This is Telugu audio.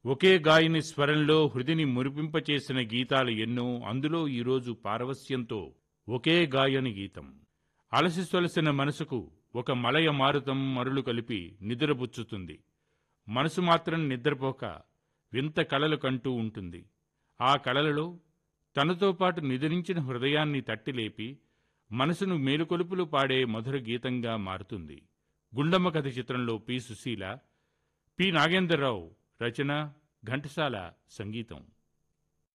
ఒకే గాయని స్వరంలో హృదిని మురిపింపచేసిన గీతాలు ఎన్నో అందులో ఈరోజు పారవస్యంతో ఒకే గాయని గీతం అలసి సొలసిన మనసుకు ఒక మలయ మారుతం మరులు కలిపి నిద్రపుచ్చుతుంది మనసు మాత్రం నిద్రపోక వింత కలలు కంటూ ఉంటుంది ఆ కలలలో తనతో పాటు నిద్రించిన హృదయాన్ని తట్టిలేపి మనసును మేలుకొలుపులు పాడే మధుర గీతంగా మారుతుంది గుండమ్మ కథ చిత్రంలో పి సుశీల పి నాగేంద్రరావు రచన ఘంటసాల సంగీతం